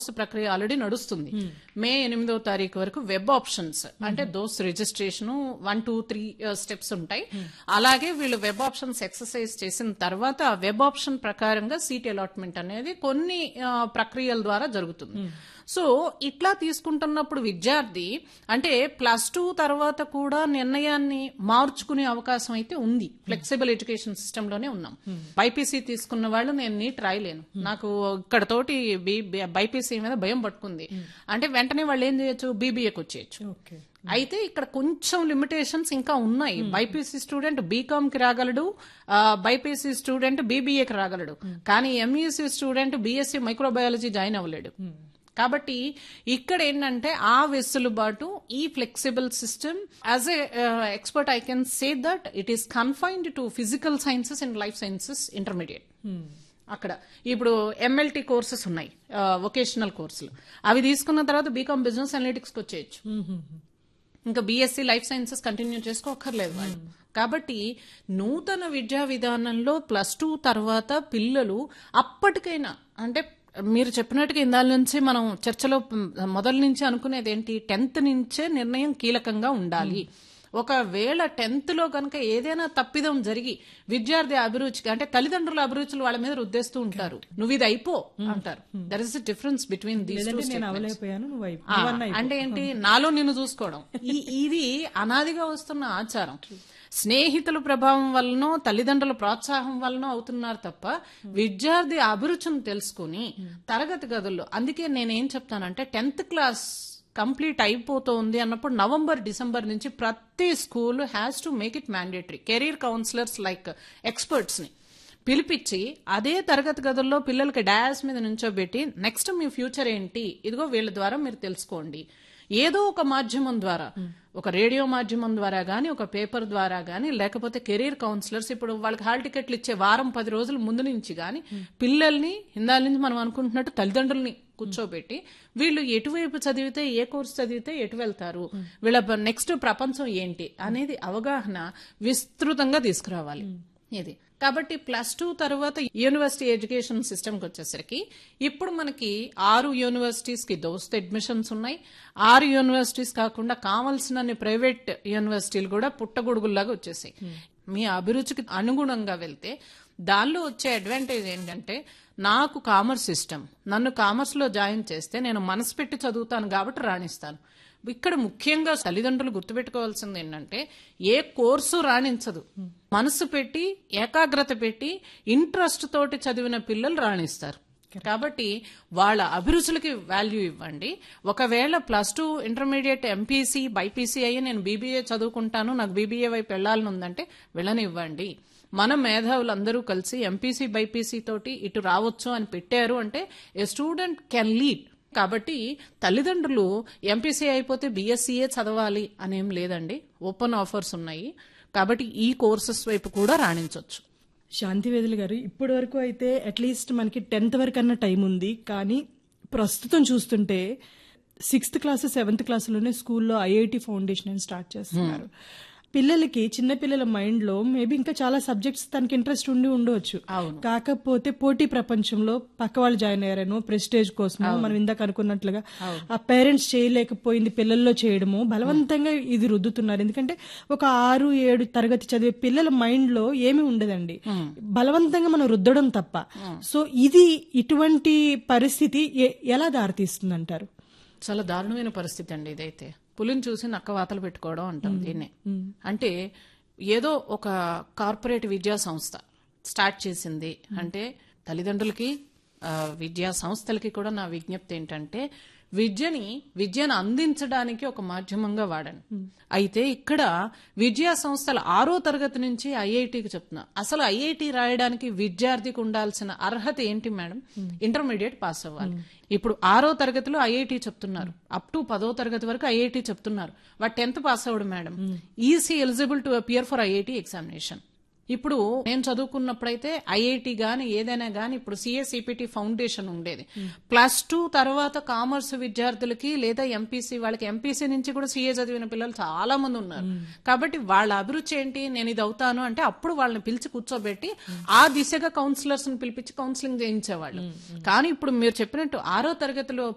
ప్రక్రియ ఆల్రెడీ నడుస్తుంది మే ఎనిమిదో తారీఖు వరకు వెబ్ ఆప్షన్స్ అంటే those registration one two three steps ఉంటాయి అలాగే వీళ్ళు వెబ్ ఆప్షన్స్ ఎక్సర్సైజ్ చేసిన తర్వాత ఆ వెబ్ ఆప్షన్ ప్రకారంగా సీట్ అలాట్మెంట్ అనేది కొన్ని ఆ, ప్రక్రియల ద్వారా జరుగుతుంది సో ఇట్లా తీసుకుంటున్నప్పుడు విద్యార్థి అంటే ప్లస్ టూ తర్వాత కూడా నిర్ణయాన్ని మార్చుకునే అవకాశం అయితే ఉంది ఫ్లెక్సిబుల్ ఎడ్యుకేషన్ సిస్టమ్ లోనే ఉన్నాం బైపీసీ తీసుకున్న వాళ్ళు నేను నీట్ రాయలేను నాకు ఇక్కడ తోటి బైపీసీ మీద భయం పట్టుకుంది అంటే వెంటనే వాళ్ళు ఏం చేయొచ్చు బీబీఏకి వచ్చేయచ్చు ఓకే అయితే ఇక్కడ కొంచెం లిమిటేషన్స్ ఇంకా ఉన్నాయి బైపీసీ స్టూడెంట్ బీకామ్ కి రాగలడు బైపీసీ స్టూడెంట్ బీబీఏకి రాగలడు కానీ MEC student BSc microbiology join అవ్వలేడు కాబట్టి ఇక్కడ ఏంటంటే ఆ వెసులుబాటు ఈ flexible system as a expert I can say that it is confined to physical sciences and life sciences intermediate అక్కడ ఇప్పుడు ఎంఎల్టీ కోర్సెస్ ఉన్నాయి వొకేషనల్ కోర్సులు అవి తీసుకున్న తర్వాత బీకామ్ బిజినెస్ అనలిటిక్స్కి వచ్చేయచ్చు ఇంకా బీఎస్సీ లైఫ్ సైన్సెస్ కంటిన్యూ చేసుకోకర్లేదు వాళ్ళు కాబట్టి నూతన విద్యా విధానంలో ప్లస్ టూ తర్వాత పిల్లలు అప్పటికైనా అంటే మీరు చెప్పినట్టుగా ఇందాల నుంచి మనం చర్చలో మొదల నుంచి అనుకునేది ఏంటి టెన్త్ నుంచే నిర్ణయం కీలకంగా ఉండాలి ఒకవేళ టెన్త్ లో కనుక ఏదైనా తప్పిదం జరిగి విద్యార్థి అభిరుచికి అంటే తల్లిదండ్రుల అభిరుచులు వాళ్ళ మీద రుద్దేస్తూ ఉంటారు నువ్వు ఇది అయిపో అంటారు there is difference between these లేదంటే నేను అవలేకపోయాను నువ్వు అయిపో. ఆ, నువ్వన్నా అయిపో. అంటే ఏంటి నాలో నిన్ను చూసుకోవడం ఈ- ఇది అనాదిగా వస్తున్న ఆచారం స్నేహితుల ప్రభావం వలనో తల్లిదండ్రుల ప్రోత్సాహం వలనో అవుతున్నారు తప్ప విద్యార్థి అభిరుచిని తెలుసుకుని తరగతి గదుల్లో అందుకే నేనేం చెప్తానంటే టెన్త్ క్లాస్ కంప్లీట్ అయిపోతుంది అన్నప్పుడు నవంబర్ డిసెంబర్ నుంచి ప్రతి school has to make it mandatory career counsellors like experts ని పిలిపించి అదే తరగతి గదుల్లో పిల్లలకి డాష్ మీద నుంచోబెట్టి నెక్స్ట్ మీ ఫ్యూచర్ ఏంటి ఇదిగో వీళ్ళ ద్వారా మీరు తెలుసుకోండి ఏదో ఒక మాధ్యమం ద్వారా ఒక రేడియో మాధ్యమం ద్వారా గానీ ఒక పేపర్ ద్వారా గానీ లేకపోతే కెరీర్ కౌన్సిలర్స్ ఇప్పుడు వాళ్ళకి హాల్ టికెట్లు ఇచ్చే వారం పది రోజుల ముందు నుంచి గానీ పిల్లల్ని ఇందాల నుంచి మనం అనుకుంటున్నట్టు తల్లిదండ్రుల్ని కూర్చోబెట్టి వీళ్ళు ఎటువైపు చదివితే ఏ కోర్సు చదివితే ఎటు వెళ్తారు వీళ్ళ నెక్స్ట్ ప్రపంచం ఏంటి అనేది అవగాహన విస్తృతంగా తీసుకురావాలి ఇది కాబట్టి ప్లస్ టూ తర్వాత యూనివర్సిటీ ఎడ్యుకేషన్ సిస్టమ్కి వచ్చేసరికి ఇప్పుడు మనకి ఆరు యూనివర్సిటీస్ కి దోస్త్ అడ్మిషన్స్ ఉన్నాయి ఆరు యూనివర్సిటీస్ కాకుండా కావాల్సినన్ని ప్రైవేట్ యూనివర్సిటీలు కూడా పుట్టగొడుగుల్లాగా వచ్చేసాయి మీ అభిరుచికి అనుగుణంగా వెళ్తే దానిలో వచ్చే అడ్వాంటేజ్ ఏంటంటే నాకు కామర్స్ ఇష్టం నన్ను కామర్స్ లో జాయిన్ చేస్తే నేను మనసు పెట్టి చదువుతాను కాబట్టి రాణిస్తాను ఇక్కడ ముఖ్యంగా తల్లిదండ్రులు గుర్తుపెట్టుకోవాల్సింది ఏంటంటే ఏ కోర్సు రాణించదు మనసు పెట్టి ఏకాగ్రత పెట్టి ఇంట్రెస్ట్ తోటి చదివిన పిల్లలు రాణిస్తారు కాబట్టి వాళ్ళ అభిరుచులకి వాల్యూ ఇవ్వండి ఒకవేళ plus two intermediate MPC BiPC అయ్యి నేను బీబీఏ చదువుకుంటాను నాకు బీబీఏ వైపు వెళ్ళాలని ఉందంటే వెళ్ళనివ్వండి మన మేధావులందరూ కలిసి ఎంపీసీ బైపీసీ తోటి ఇటు రావచ్చు అని పెట్టారు అంటే ఏ స్టూడెంట్ కెన్ లీడ్ కాబట్టి తల్లిదండ్రులు ఎంపీసీ అయిపోతే బీఎస్సీఏ చదవాలి అనేం లేదండి ఓపెన్ ఆఫర్స్ ఉన్నాయి కాబట్టి ఈ కోర్సెస్ వైపు కూడా రాణించవచ్చు శాంతివేదులు గారు ఇప్పటి వరకు అయితే అట్లీస్ట్ మనకి టెన్త్ వరకు అన్న టైం ఉంది కానీ ప్రస్తుతం చూస్తుంటే సిక్స్త్ క్లాస్ సెవెంత్ క్లాస్లోనే స్కూల్లో ఐఐటి ఫౌండేషన్ అని స్టార్ట్ చేస్తున్నారు పిల్లలకి చిన్న పిల్లల మైండ్ లో మేబీ ఇంకా చాలా సబ్జెక్ట్స్ తనకి ఇంట్రెస్ట్ ఉండి ఉండవచ్చు అవును. కాకపోతే పోటీ ప్రపంచంలో పక్క వాళ్ళు జాయిన్ అయ్యారనో ప్రెస్టేజ్ కోసమో మనం ఇందాక అనుకున్నట్లుగా ఆ పేరెంట్స్ చేయలేకపోయింది పిల్లల్లో చేయడము బలవంతంగా ఇది రుద్దుతున్నారు ఎందుకంటే ఒక ఆరు ఏడు తరగతి చదివే పిల్లల మైండ్ లో ఏమీ ఉండదండి బలవంతంగా మనం రుద్దడం తప్ప సో ఇది ఇటువంటి పరిస్థితి ఎ- ఎలా దారితీస్తుంది అంటారు చాలా దారుణమైన పరిస్థితి అండి ఇదైతే పులిని చూసి నక్క వాతలు పెట్టుకోవడం అంటాం దీన్నే అంటే ఏదో ఒక కార్పొరేట్ విద్యా సంస్థ స్టార్ట్ చేసింది అంటే తల్లిదండ్రులకి ఆ, విద్యా సంస్థలకి కూడా నా విజ్ఞప్తి ఏంటంటే విద్యని విద్యను అందించడానికి ఒక మాధ్యమంగా వాడండి అయితే ఇక్కడ విద్యా సంస్థలు ఆరో తరగతి నుంచి ఐఐటికి చెప్తున్నా అసలు ఐఐటి రాయడానికి విద్యార్థికి ఉండాల్సిన అర్హత ఏంటి మేడం ఇంటర్మీడియట్ పాస్ అవ్వాలి ఇప్పుడు ఆరో తరగతిలో ఐఐటి చెప్తున్నారు అప్ టు పదో తరగతి వరకు ఐఐటి చెప్తున్నారు వాడు టెన్త్ పాస్ అవ్వడు మేడం ఈసీ eligible to appear for IIT examination ఇప్పుడు నేను చదువుకున్నప్పుడైతే ఐఐటి గాని ఏదైనా గాని ఇప్పుడు సిఎస్ఈపిటి ఫౌండేషన్ ఉండేది ప్లస్ టూ తర్వాత కామర్స్ విద్యార్థులకి లేదా ఎంపీసీ వాళ్ళకి ఎంపీసీ నుంచి కూడా సిఏ చదివిన పిల్లలు చాలా మంది ఉన్నారు కాబట్టి వాళ్ళ అభిరుచి ఏంటి నేను ఇది అవుతాను అంటే అప్పుడు వాళ్ళని పిలిచి కూర్చోబెట్టి ఆ దిశగా కౌన్సిలర్స్ ని పిలిపించి కౌన్సిలింగ్ చేయించేవాళ్ళు కానీ ఇప్పుడు మీరు చెప్పినట్టు ఆరో తరగతిలో